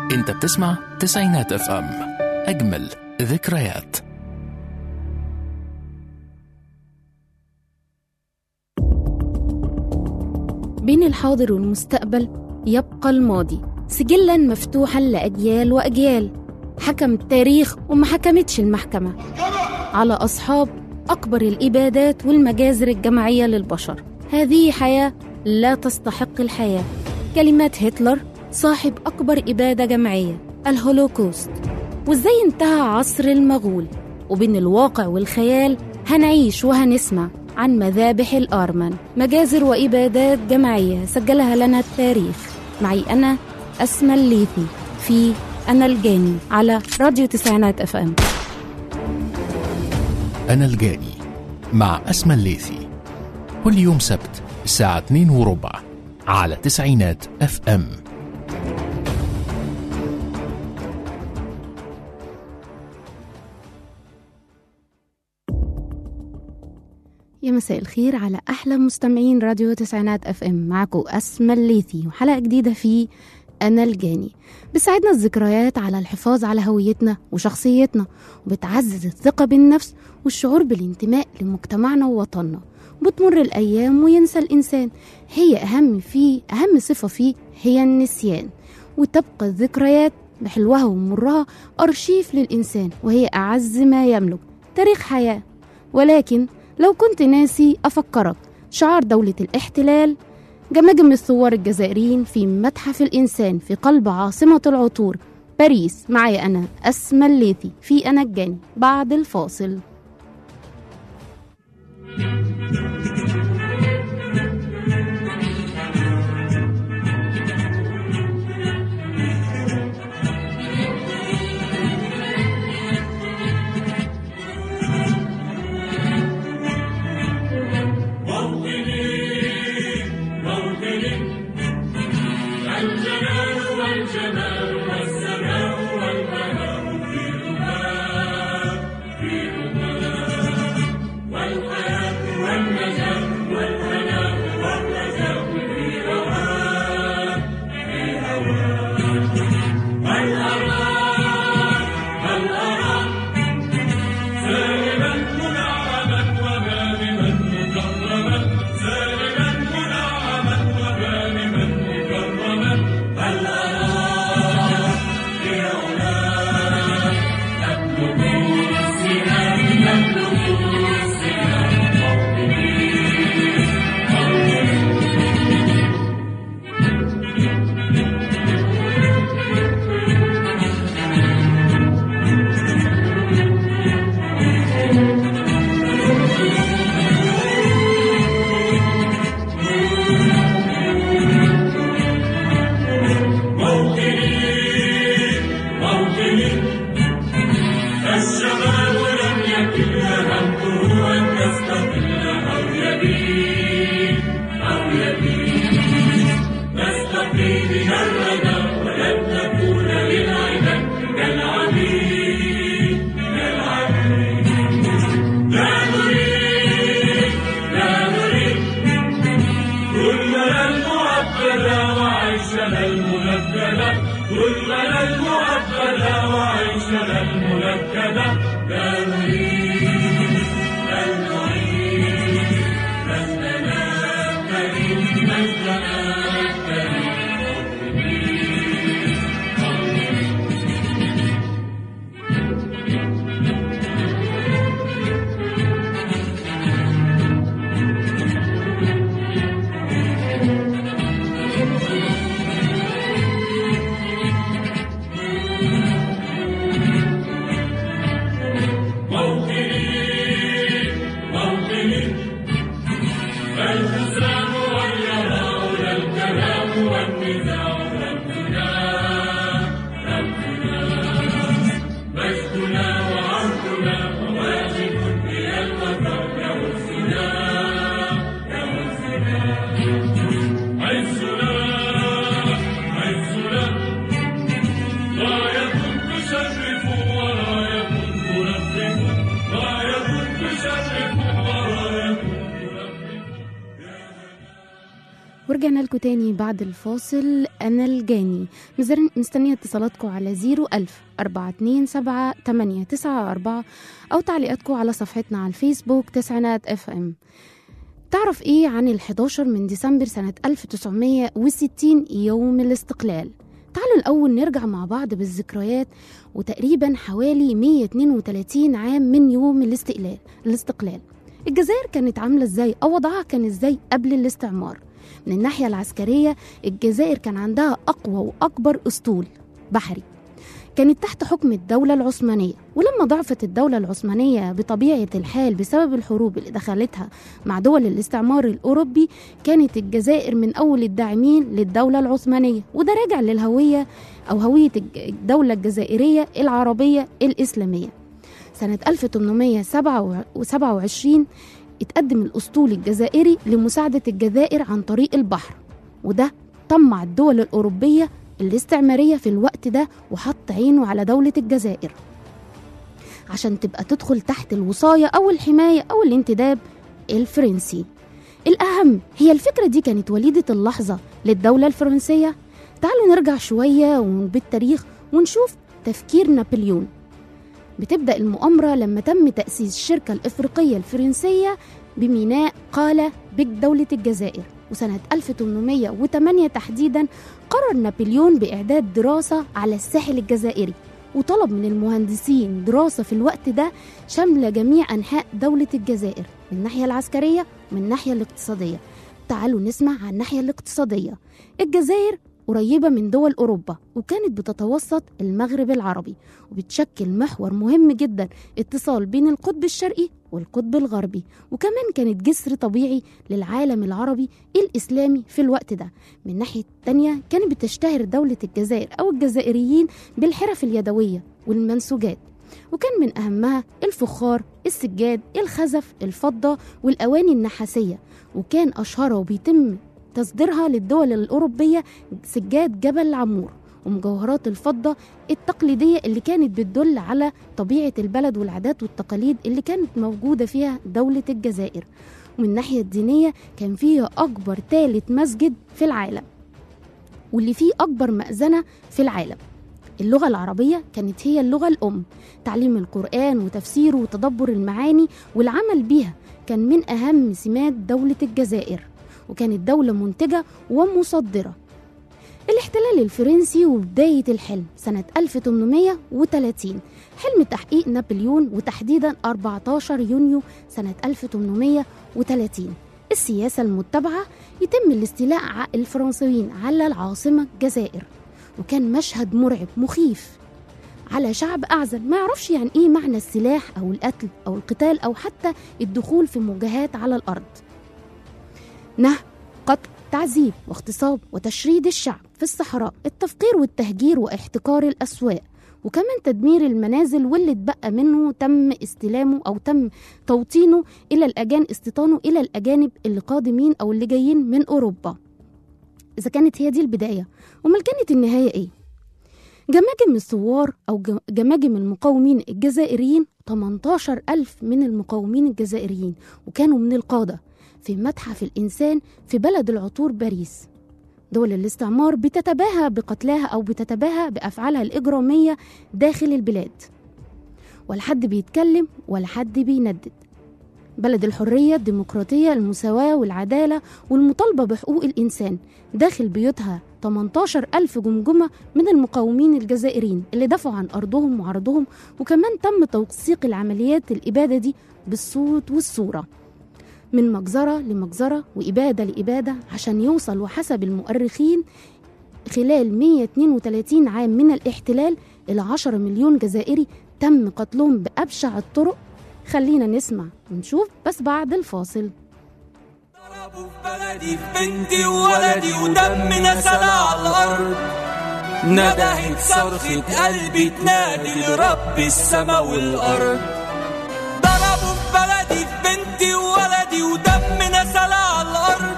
انت بتسمع تسعينات اف ام اجمل ذكريات بين الحاضر والمستقبل يبقى الماضي سجلا مفتوحا لأجيال وأجيال حكم التاريخ وما حكمتش المحكمة على أصحاب أكبر الإبادات والمجازر الجماعية للبشر هذه حياة لا تستحق الحياة كلمات هتلر صاحب أكبر إبادة جماعية الهولوكوست وإزاي انتهى عصر المغول وبين الواقع والخيال هنعيش وهنسمع عن مذابح الآرمن مجازر وإبادات جماعية سجلها لنا التاريخ معي أنا أسمى الليثي في أنا الجاني على راديو تسعينات أف أم أنا الجاني مع أسمى الليثي كل يوم سبت الساعة 2 وربع على تسعينات اف ام يا مساء الخير على أحلى مستمعين راديو تسعينات أف أم معكم أسمى الليثي وحلقة جديدة في أنا الجاني بتساعدنا الذكريات على الحفاظ على هويتنا وشخصيتنا وبتعزز الثقة بالنفس والشعور بالانتماء لمجتمعنا ووطننا بتمر الأيام وينسى الإنسان هي أهم فيه أهم صفة فيه هي النسيان وتبقى الذكريات بحلوها ومرها أرشيف للإنسان وهي أعز ما يملك تاريخ حياة ولكن لو كنت ناسي أفكرك شعار دولة الاحتلال جماجم الثوار الجزائريين في متحف الإنسان في قلب عاصمة العطور باريس معي أنا أسمى الليثي في أنا الجاني بعد الفاصل ورجعنا لكم تاني بعد الفاصل أنا الجاني مزر- مستنية اتصالاتكم على 01000 427 894 أو تعليقاتكم على صفحتنا على الفيسبوك تسعينات اف ام تعرف ايه عن ال 11 من ديسمبر سنة 1960 يوم الاستقلال تعالوا الأول نرجع مع بعض بالذكريات وتقريبا حوالي 132 عام من يوم الاستقلال الاستقلال الجزائر كانت عاملة ازاي أو وضعها كان ازاي قبل الاستعمار من الناحية العسكرية الجزائر كان عندها أقوى وأكبر أسطول بحري كانت تحت حكم الدولة العثمانية ولما ضعفت الدولة العثمانية بطبيعة الحال بسبب الحروب اللي دخلتها مع دول الاستعمار الأوروبي كانت الجزائر من أول الداعمين للدولة العثمانية وده راجع للهوية أو هوية الج- الدولة الجزائرية العربية الإسلامية سنة 1827 اتقدم الأسطول الجزائري لمساعدة الجزائر عن طريق البحر وده طمع الدول الأوروبية الاستعمارية في الوقت ده وحط عينه على دولة الجزائر عشان تبقى تدخل تحت الوصاية أو الحماية أو الانتداب الفرنسي الأهم هي الفكرة دي كانت وليدة اللحظة للدولة الفرنسية تعالوا نرجع شوية بالتاريخ ونشوف تفكير نابليون بتبدأ المؤامرة لما تم تأسيس الشركة الإفريقية الفرنسية بميناء قالة بك دولة الجزائر وسنة 1808 تحديدا قرر نابليون بإعداد دراسة على الساحل الجزائري وطلب من المهندسين دراسة في الوقت ده شاملة جميع أنحاء دولة الجزائر من الناحية العسكرية ومن الناحية الاقتصادية تعالوا نسمع عن الناحية الاقتصادية الجزائر قريبة من دول أوروبا وكانت بتتوسط المغرب العربي وبتشكل محور مهم جدا اتصال بين القطب الشرقي والقطب الغربي وكمان كانت جسر طبيعي للعالم العربي الإسلامي في الوقت ده من الناحية التانية كانت بتشتهر دولة الجزائر أو الجزائريين بالحرف اليدوية والمنسوجات وكان من أهمها الفخار السجاد الخزف الفضة والأواني النحاسية وكان أشهرها وبيتم تصديرها للدول الأوروبية سجاد جبل عمور ومجوهرات الفضة التقليدية اللي كانت بتدل على طبيعة البلد والعادات والتقاليد اللي كانت موجودة فيها دولة الجزائر ومن الناحية الدينية كان فيها أكبر ثالث مسجد في العالم واللي فيه أكبر مأذنة في العالم اللغة العربية كانت هي اللغة الأم تعليم القرآن وتفسيره وتدبر المعاني والعمل بيها كان من أهم سمات دولة الجزائر وكانت دولة منتجة ومصدرة الاحتلال الفرنسي وبداية الحلم سنة 1830 حلم تحقيق نابليون وتحديدا 14 يونيو سنة 1830 السياسة المتبعة يتم الاستيلاء ع- الفرنسيين على العاصمة الجزائر وكان مشهد مرعب مخيف على شعب أعزل ما يعرفش يعني إيه معنى السلاح أو القتل أو القتال أو حتى الدخول في مواجهات على الأرض نهب قتل تعذيب واغتصاب وتشريد الشعب في الصحراء التفقير والتهجير واحتكار الأسواق وكمان تدمير المنازل واللي اتبقى منه تم استلامه أو تم توطينه إلى الأجان استيطانه إلى الأجانب اللي قادمين أو اللي جايين من أوروبا إذا كانت هي دي البداية أمال كانت النهاية إيه؟ جماجم الثوار أو ج- جماجم المقاومين الجزائريين 18 ألف من المقاومين الجزائريين وكانوا من القادة في متحف الإنسان في بلد العطور باريس دول الاستعمار بتتباهى بقتلاها أو بتتباهى بأفعالها الإجرامية داخل البلاد ولا حد بيتكلم ولا حد بيندد بلد الحرية الديمقراطية المساواة والعدالة والمطالبة بحقوق الإنسان داخل بيوتها 18 ألف جمجمة من المقاومين الجزائريين اللي دافعوا عن أرضهم وعرضهم وكمان تم توثيق العمليات الإبادة دي بالصوت والصورة من مجزرة لمجزرة وإبادة لإبادة عشان يوصل وحسب المؤرخين خلال 132 عام من الاحتلال إلى 10 مليون جزائري تم قتلهم بأبشع الطرق خلينا نسمع ونشوف بس بعد الفاصل ضربوا في بلدي في بنتي وولدي ودمنا سلا على الارض ندهت صرخة قلبي تنادي لرب السما والارض ضربوا في بلدي في بنتي وولدي ودمنا سلا على الارض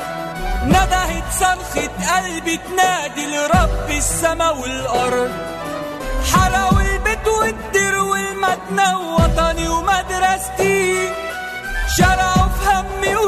ندهت صرخة قلبي تنادي لرب السما والارض حرقوا البيت والدير والمدنة ووطني ومدرستي شرعوا في همي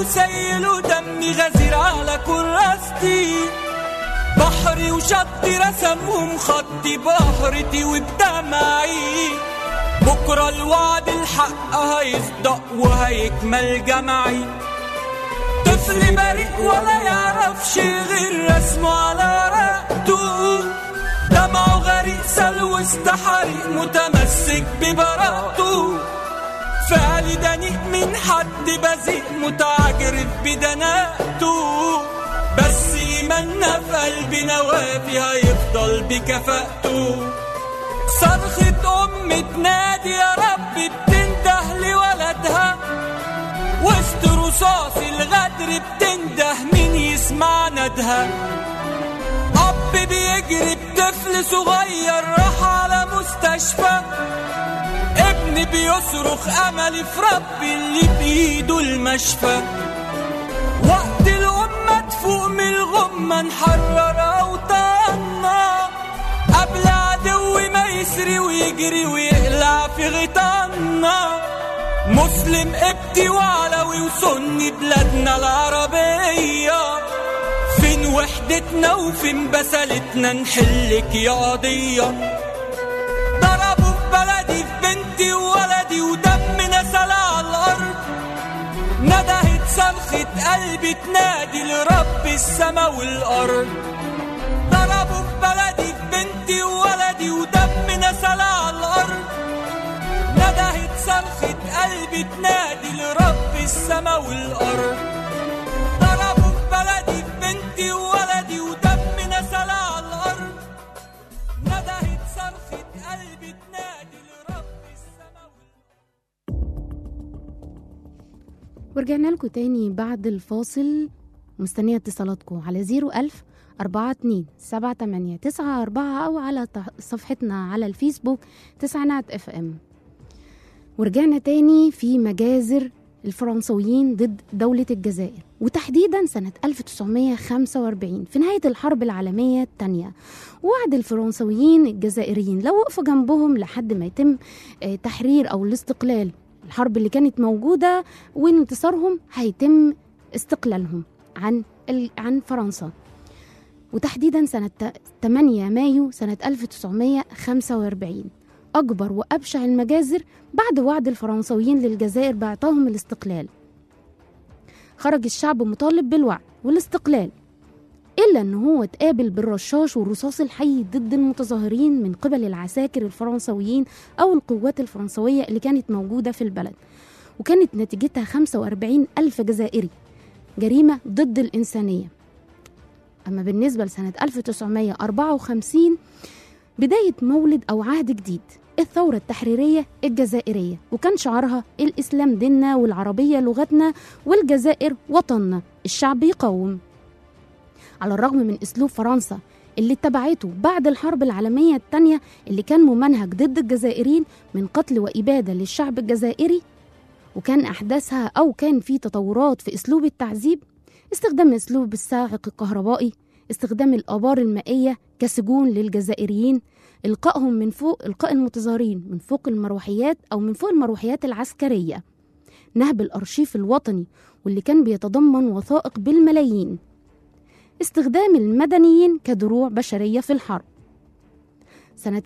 وسيل ودمي غزير على كراستي بحري وشطي رسمهم خطي بحرتي وبدمعي بكرة الوعد الحق هيصدق وهيكمل جمعي طفل بريء ولا يعرفش غير رسمه على ورقته دمعه غريق سل وسط حريق متمسك ببراءته فعلي دنيء من حد بذيء متعجرف بدناءته بس إيماننا في قلبنا وافي هيفضل بكفاءته صرخة أم تنادي يا رب بتنده لولدها وسط رصاص الغدر بتنده مين يسمع ندها أب بيجري بطفل صغير راح على مستشفى ابن بيصرخ أملي في ربي اللي بإيده المشفى وقت الأمة تفوق من الغمة نحرر أوطاننا قبل عدو ما يسري ويجري ويقلع في غيطاننا مسلم قبطي وعلوي وسني بلادنا العربية فين وحدتنا وفين بسالتنا نحلك يا قضية ضربوا في بلدي في بنتي وولدي ودمنا سلا على الأرض ندهت صرخة قلبي تنادي لرب السما والأرض ضربوا في بلدي في بنتي وولدي ودمنا سلا على الأرض ندهت صرخة قلبي تنادي لرب السما والأرض ضربوا في بلدي في بنتي وولدي ودمنا سلا على الأرض ندهت صرخة قلبي تنادي لرب السما والأرض ورجعنا لكم تاني بعد الفاصل مستنية اتصالاتكم على 01000 42 78 94 أو على ط- صفحتنا على الفيسبوك تسعينات اف ام ورجعنا تاني في مجازر الفرنسويين ضد دولة الجزائر وتحديدا سنة 1945 في نهاية الحرب العالمية الثانية وعد الفرنسويين الجزائريين لو وقفوا جنبهم لحد ما يتم آه، تحرير أو الاستقلال الحرب اللي كانت موجودة وانتصارهم هيتم استقلالهم عن ال- عن فرنسا وتحديدا سنة 8 مايو سنة 1945 أكبر وأبشع المجازر بعد وعد الفرنسويين للجزائر بإعطائهم الاستقلال خرج الشعب مطالب بالوعد والاستقلال إلا أن هو اتقابل بالرشاش والرصاص الحي ضد المتظاهرين من قبل العساكر الفرنسويين أو القوات الفرنسوية اللي كانت موجودة في البلد وكانت نتيجتها 45 ألف جزائري جريمة ضد الإنسانية أما بالنسبة لسنة 1954 بداية مولد أو عهد جديد الثورة التحريرية الجزائرية وكان شعارها الإسلام ديننا والعربية لغتنا والجزائر وطننا الشعب يقاوم على الرغم من أسلوب فرنسا اللي اتبعته بعد الحرب العالمية الثانية اللي كان ممنهج ضد الجزائريين من قتل وإبادة للشعب الجزائري وكان أحداثها أو كان في تطورات في أسلوب التعذيب استخدام أسلوب الصاعق الكهربائي استخدام الآبار المائية كسجون للجزائريين إلقائهم من فوق إلقاء المتظاهرين من فوق المروحيات أو من فوق المروحيات العسكرية نهب الأرشيف الوطني واللي كان بيتضمن وثائق بالملايين استخدام المدنيين كدروع بشرية في الحرب سنة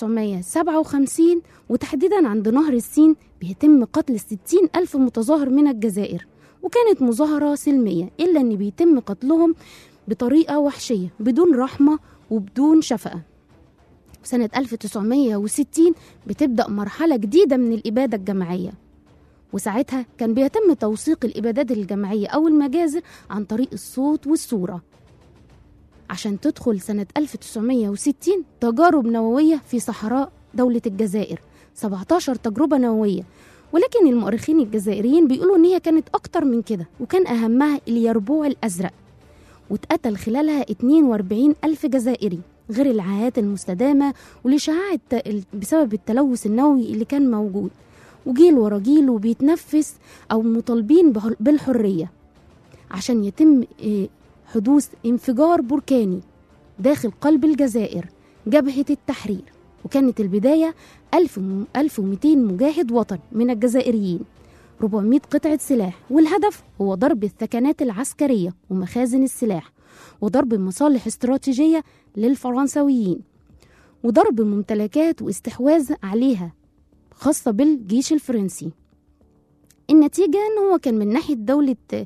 1957 وتحديدا عند نهر السين بيتم قتل 60 ألف متظاهر من الجزائر وكانت مظاهرة سلمية إلا أن بيتم قتلهم بطريقة وحشية بدون رحمة وبدون شفقة سنة 1960 بتبدأ مرحلة جديدة من الإبادة الجماعية وساعتها كان بيتم توثيق الإبادات الجماعية أو المجازر عن طريق الصوت والصورة عشان تدخل سنة 1960 تجارب نووية في صحراء دولة الجزائر 17 تجربة نووية ولكن المؤرخين الجزائريين بيقولوا إن هي كانت أكتر من كده وكان أهمها اليربوع الأزرق واتقتل خلالها 42 ألف جزائري غير العاهات المستدامة والإشعاع الت- بسبب التلوث النووي اللي كان موجود وجيل ورا جيل وبيتنفس أو مطالبين بح- بالحرية عشان يتم إيه، حدوث انفجار بركاني داخل قلب الجزائر جبهة التحرير وكانت البداية 1000 م- 1200 مجاهد وطني من الجزائريين 400 قطعة سلاح والهدف هو ضرب الثكنات العسكرية ومخازن السلاح وضرب مصالح استراتيجية للفرنسويين وضرب ممتلكات واستحواذ عليها خاصة بالجيش الفرنسي النتيجة أنه هو كان من ناحية دولة ال-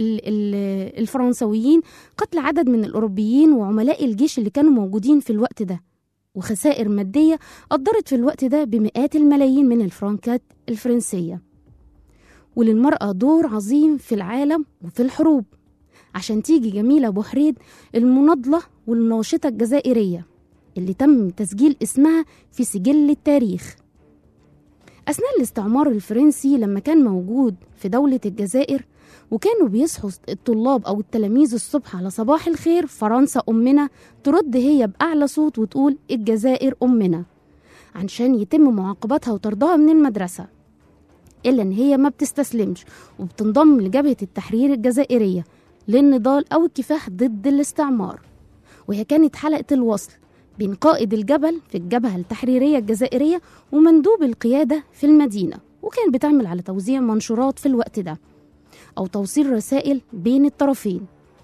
ال- الفرنسويين قتل عدد من الأوروبيين وعملاء الجيش اللي كانوا موجودين في الوقت ده وخسائر مادية قدرت في الوقت ده بمئات الملايين من الفرنكات الفرنسية وللمرأة دور عظيم في العالم وفي الحروب عشان تيجي جميلة بوحريد المناضلة والناشطة الجزائرية اللي تم تسجيل اسمها في سجل التاريخ أثناء الاستعمار الفرنسي لما كان موجود في دولة الجزائر وكانوا بيصحوا الطلاب أو التلاميذ الصبح على صباح الخير فرنسا أمنا ترد هي بأعلى صوت وتقول الجزائر أمنا عشان يتم معاقبتها وطردها من المدرسة إلا إن هي ما بتستسلمش وبتنضم لجبهة التحرير الجزائرية للنضال أو الكفاح ضد الاستعمار وهي كانت حلقة الوصل بين قائد الجبل في الجبهة التحريرية الجزائرية ومندوب القيادة في المدينة وكان بتعمل على توزيع منشورات في الوقت ده أو توصيل رسائل بين الطرفين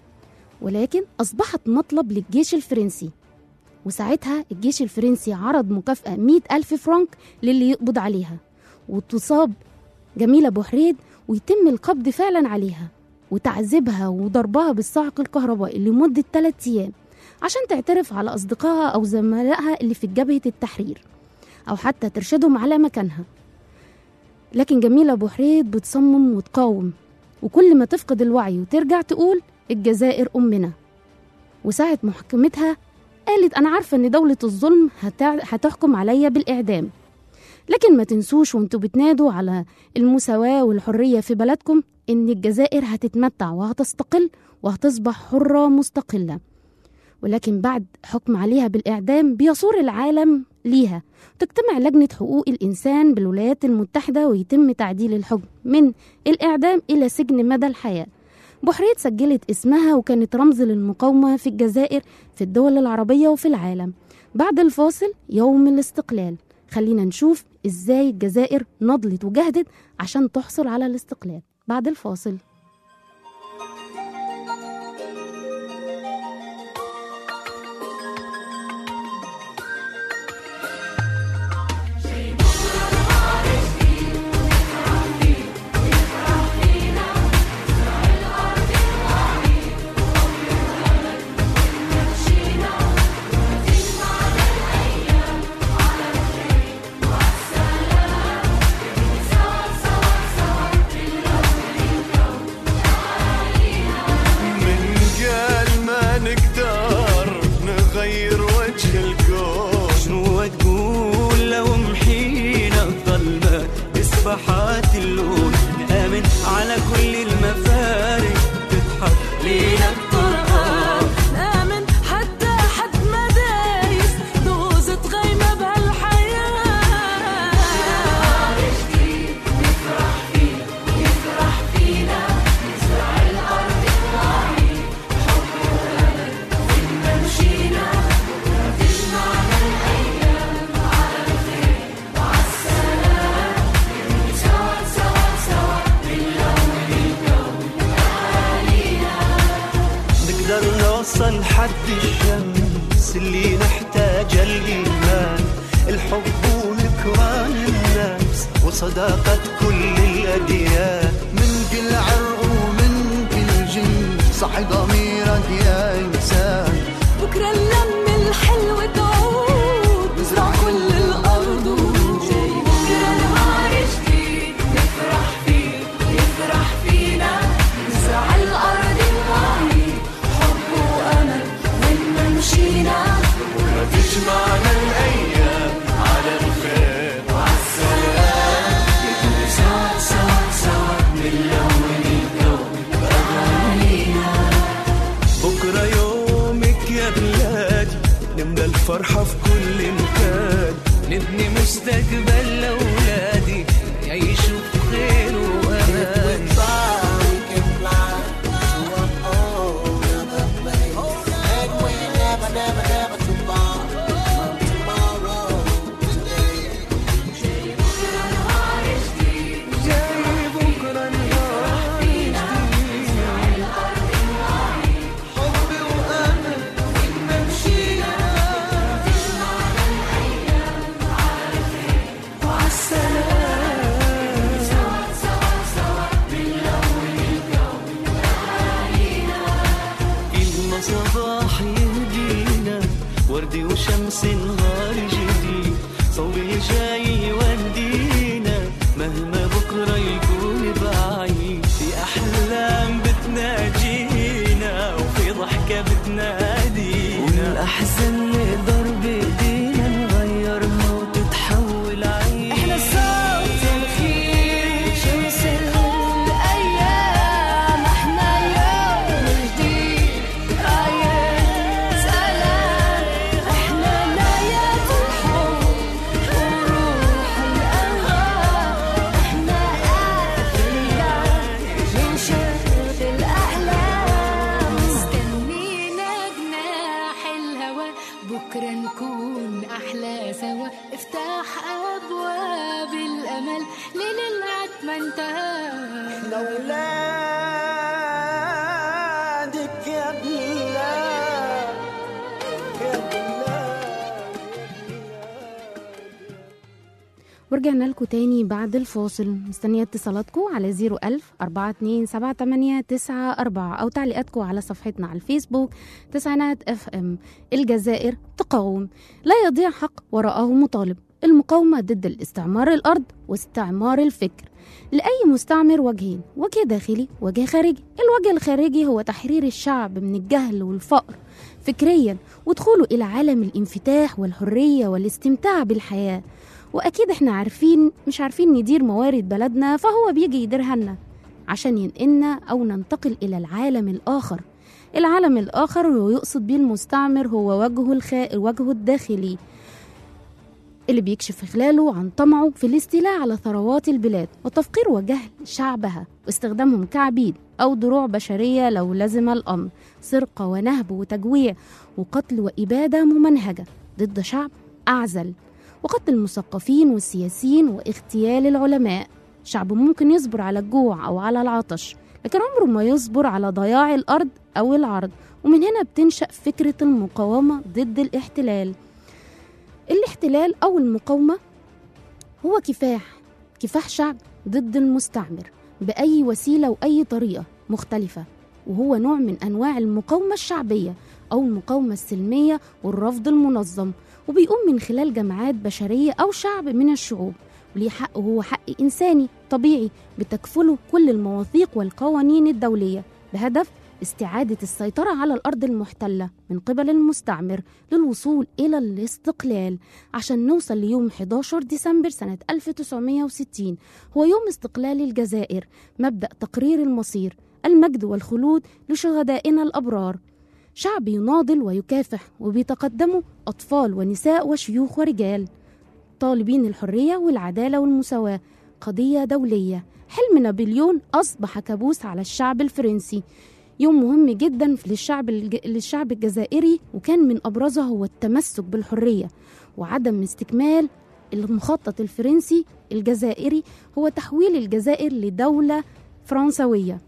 ولكن أصبحت مطلب للجيش الفرنسي وساعتها الجيش الفرنسي عرض مكافأة 100 ألف فرنك للي يقبض عليها وتصاب جميلة بوحريد ويتم القبض فعلا عليها وتعذيبها وضربها بالصعق الكهربائي لمدة 3 أيام عشان تعترف على أصدقائها أو زملائها اللي في جبهة التحرير أو حتى ترشدهم على مكانها لكن جميلة بوحريد بتصمم وتقاوم وكل ما تفقد الوعي وترجع تقول الجزائر أمنا وساعة محاكمتها قالت أنا عارفة إن دولة الظلم هتع... هتحكم عليا بالإعدام لكن ما تنسوش وانتوا بتنادوا على المساواة والحرية في بلدكم إن الجزائر هتتمتع وهتستقل وهتصبح حرة مستقلة ولكن بعد حكم عليها بالإعدام بيصور العالم ليها تجتمع لجنة حقوق الإنسان بالولايات المتحدة ويتم تعديل الحكم من الإعدام إلى سجن مدى الحياة بحرية سجلت اسمها وكانت رمز للمقاومة في الجزائر في الدول العربية وفي العالم بعد الفاصل يوم الاستقلال خلينا نشوف ازاي الجزائر نضلت وجهدت عشان تحصل على الاستقلال بعد الفاصل من قال ما نقدر نغير وجه الكون شنو تقول لو محينا الظلمة بسبحات اللون نآمن على كل المفارق تضحك لينا الطرقات نآمن حتى حد ما دايس دوزة غيمة بهالحياة نقدر نوصل حد الشمس اللي نحتاج الإيمان الحب وذكران الناس وصداقة كل الأديان من كل عرق ومن كل جنس صح ضميرك يا إنسان بكرة اللم الحلو تعود نزرع كل الأرض ونجي بكرة نهار جديد نفرح فيه يفرح فينا نزرع الأرض الوعي حب وأمل وين ما مشينا تجمعنا الأيام على الخير سوا سوا سوا من أول الكون أغانينا بكرة يومك يا بلادي نملى الفرحة في كل مكان نبني مستقبل لأولادي يعيشوا بخير وأمان جاي بكرة صباح يهدينا وردي وشمس نهار جديد صوبي جاي يودينا مهما بكرة يكون بعيد في أحلام بتناجينا وفي ضحكة بتنادينا والأحزان نقدر بإيدينا نغيرها وتتحول عيد احنا صوت الخير شمس الايام احنا يوم جديد آية سلام احنا نايات الحب وروح الانهار احنا اثرياء من شرق الاحلام مستنينا جناح الهوى بكره نكون احلى سوا افتح ابواب الامل ليل العتمه انتهى لولادك يا بلاد يا بلاد ورجعنا لكم تاني بعد الفاصل مستنية اتصالاتكم على 01000 427 أو تعليقاتكم على صفحتنا على الفيسبوك تسعينات اف ام الجزائر تقاوم لا يضيع حق وراءه مطالب المقاومة ضد الاستعمار الأرض واستعمار الفكر لأي مستعمر وجهين وجه داخلي وجه خارجي الوجه الخارجي هو تحرير الشعب من الجهل والفقر فكريا ودخوله إلى عالم الانفتاح والحرية والاستمتاع بالحياة واكيد احنا عارفين مش عارفين ندير موارد بلدنا فهو بيجي يديرها لنا عشان ينقلنا او ننتقل الى العالم الاخر العالم الاخر ويقصد بيه المستعمر هو وجهه الخا... وجهه الداخلي اللي بيكشف خلاله عن طمعه في الاستيلاء على ثروات البلاد وتفقير وجهل شعبها واستخدامهم كعبيد أو دروع بشرية لو لزم الأمر سرقة ونهب وتجويع وقتل وإبادة ممنهجة ضد شعب أعزل وقتل المثقفين والسياسيين واغتيال العلماء شعب ممكن يصبر على الجوع أو على العطش لكن عمره ما يصبر على ضياع الأرض أو العرض ومن هنا بتنشأ فكرة المقاومة ضد الاحتلال الاحتلال أو المقاومة هو كفاح كفاح شعب ضد المستعمر بأي وسيلة وأي طريقة مختلفة وهو نوع من أنواع المقاومة الشعبية أو المقاومة السلمية والرفض المنظم وبيقوم من خلال جماعات بشرية أو شعب من الشعوب وليه حق وهو حق إنساني طبيعي بتكفله كل المواثيق والقوانين الدولية بهدف استعادة السيطرة على الأرض المحتلة من قبل المستعمر للوصول إلى الاستقلال عشان نوصل ليوم 11 ديسمبر سنة 1960 هو يوم استقلال الجزائر مبدأ تقرير المصير المجد والخلود لشهدائنا الأبرار شعب يناضل ويكافح وبيتقدموا أطفال ونساء وشيوخ ورجال طالبين الحرية والعدالة والمساواة قضية دولية حلم نابليون أصبح كابوس على الشعب الفرنسي يوم مهم جدا للشعب الج... للشعب الجزائري وكان من أبرزها هو التمسك بالحرية وعدم استكمال المخطط الفرنسي الجزائري هو تحويل الجزائر لدولة فرنسوية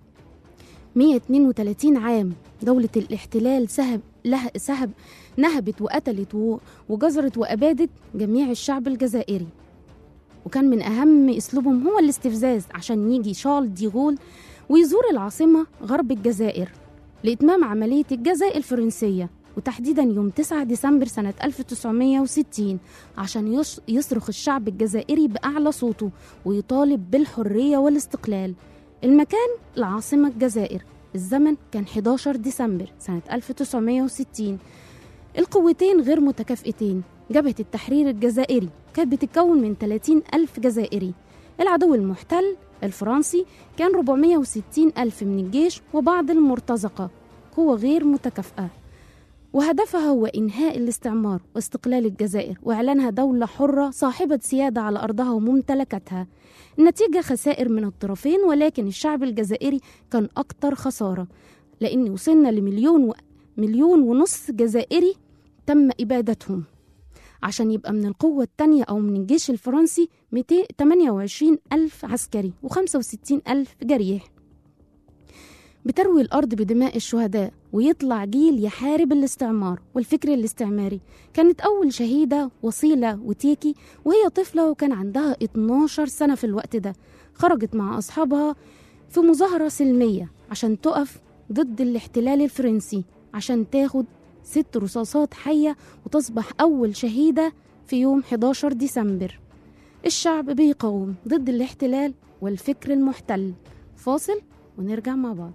132 عام دولة الاحتلال سهب له سهب نهبت وقتلت و- وجزرت وأبادت جميع الشعب الجزائري وكان من أهم أسلوبهم هو الاستفزاز عشان يجي شارل ديغول ويزور العاصمة غرب الجزائر لإتمام عملية الجزاء الفرنسية وتحديدا يوم 9 ديسمبر سنة 1960 عشان يش- يصرخ الشعب الجزائري بأعلى صوته ويطالب بالحرية والاستقلال المكان العاصمة الجزائر الزمن كان 11 ديسمبر سنة 1960 القوتين غير متكافئتين جبهة التحرير الجزائري كانت بتتكون من 30 ألف جزائري العدو المحتل الفرنسي كان 460 ألف من الجيش وبعض المرتزقة قوة غير متكافئة وهدفها هو إنهاء الاستعمار واستقلال الجزائر وإعلانها دولة حرة صاحبة سيادة على أرضها وممتلكاتها النتيجة خسائر من الطرفين ولكن الشعب الجزائري كان أكتر خسارة لأن وصلنا لمليون و... مليون ونص جزائري تم إبادتهم عشان يبقى من القوة التانية أو من الجيش الفرنسي 228 ألف عسكري و65 ألف جريح بتروي الأرض بدماء الشهداء ويطلع جيل يحارب الاستعمار والفكر الاستعماري كانت أول شهيدة وصيلة وتيكي وهي طفلة وكان عندها 12 سنة في الوقت ده خرجت مع أصحابها في مظاهرة سلمية عشان تقف ضد الاحتلال الفرنسي عشان تاخد ست رصاصات حية وتصبح أول شهيدة في يوم 11 ديسمبر الشعب بيقاوم ضد الاحتلال والفكر المحتل فاصل ونرجع مع بعض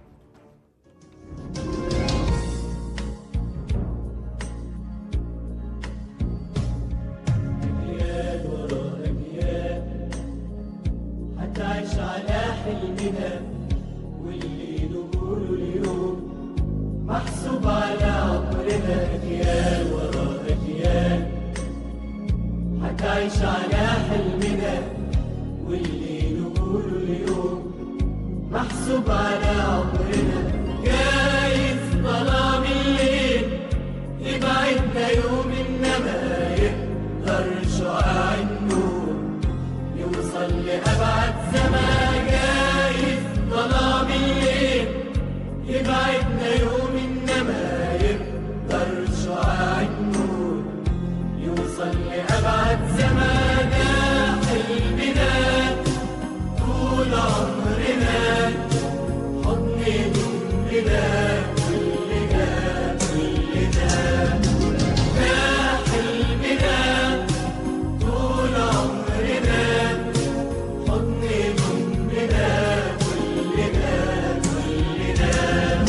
هتعيش على حلمنا واللي نقوله اليوم محسوب على عمرنا أجيال ورا أجيال هتعيش على حلمنا واللي نقوله اليوم محسوب على عمرنا جايز ظلام الليل يبعدنا يوم إنما يقدر شعاع النور يوصل لأبعد زمان جايز ظلام الليل يبعدنا يوم إنما يقدر شعاع النور يوصل لأبعد زمان حلمنا طول عمرنا حضن ضمنا كلنا كلنا ده حلمنا طول عمرنا حضن ضمنا كلنا كلنا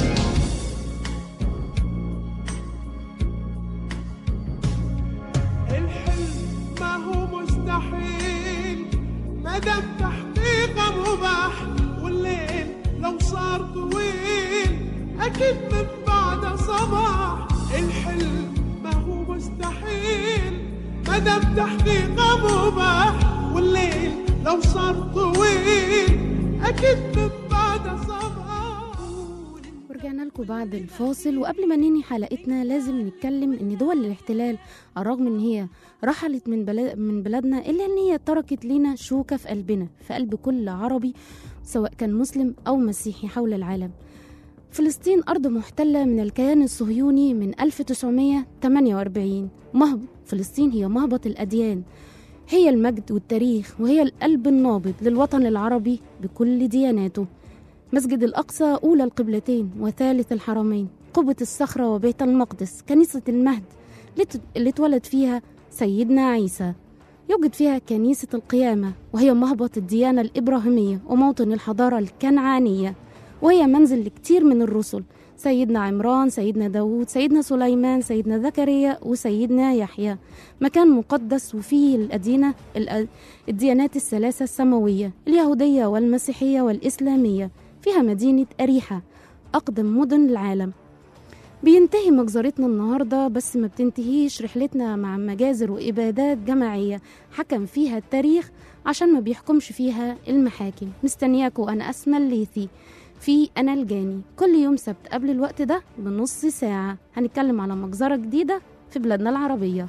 الحلم ما هو مستحيل ما دام تحقيقه مباح والليل لو صار طويل اكيد من بعد صباح الحلم ما هو مستحيل ما دام تحقيقه مباح والليل لو صار طويل اكيد من بعد صباح ورجعنا لكم بعد الفاصل وقبل ما ننهي حلقتنا لازم نتكلم ان دول الاحتلال على الرغم ان هي رحلت من بلد من بلادنا الا ان هي تركت لنا شوكه في قلبنا في قلب كل عربي سواء كان مسلم او مسيحي حول العالم فلسطين أرض محتلة من الكيان الصهيوني من 1948 مهب فلسطين هي مهبط الأديان هي المجد والتاريخ وهي القلب النابض للوطن العربي بكل دياناته مسجد الأقصى أولى القبلتين وثالث الحرمين قبة الصخرة وبيت المقدس كنيسة المهد اللي ت- اللي اتولد فيها سيدنا عيسى يوجد فيها كنيسة القيامة وهي مهبط الديانة الإبراهيمية وموطن الحضارة الكنعانية وهي منزل لكتير من الرسل سيدنا عمران سيدنا داود سيدنا سليمان سيدنا زكريا وسيدنا يحيى مكان مقدس وفيه الأدينة الأ- الديانات الثلاثة السماوية اليهودية والمسيحية والإسلامية فيها مدينة أريحة أقدم مدن العالم بينتهي مجزرتنا النهاردة بس ما بتنتهيش رحلتنا مع مجازر وإبادات جماعية حكم فيها التاريخ عشان ما بيحكمش فيها المحاكم مستنياكوا أنا أسمى الليثي في أنا الجاني كل يوم سبت قبل الوقت ده بنص ساعة هنتكلم على مجزرة جديدة في بلادنا العربية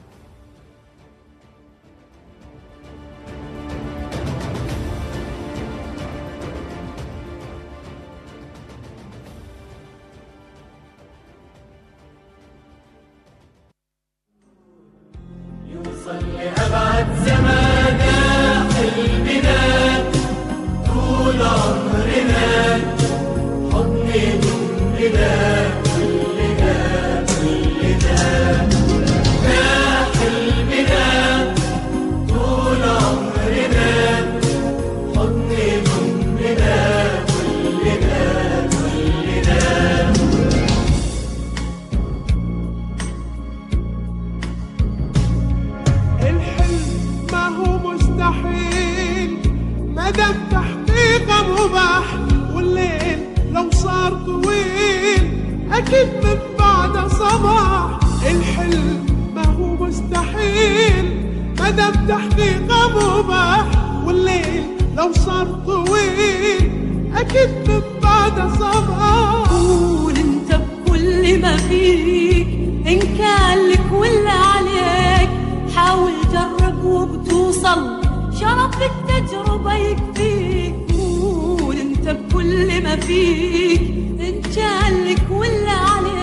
يوصل لأبعد زمان حلمنا طول عمرنا حضن ضمنا كلنا كلنا ده حلمنا طول عمرنا حضن ضمنا كلنا كلنا الحلم ما هو مستحيل ما دام تحقيقه مباح والليل لو صار طويل اكيد من بعد صباح الحلم ما هو مستحيل ما دام تحقيقه مباح والليل لو صار طويل اكيد من بعد صباح قول انت بكل ما فيك ان كان لك ولا عليك حاول جرب وبتوصل شرف التجربة يكفيك قول انت بكل ما فيك ان كان لك ولا عليك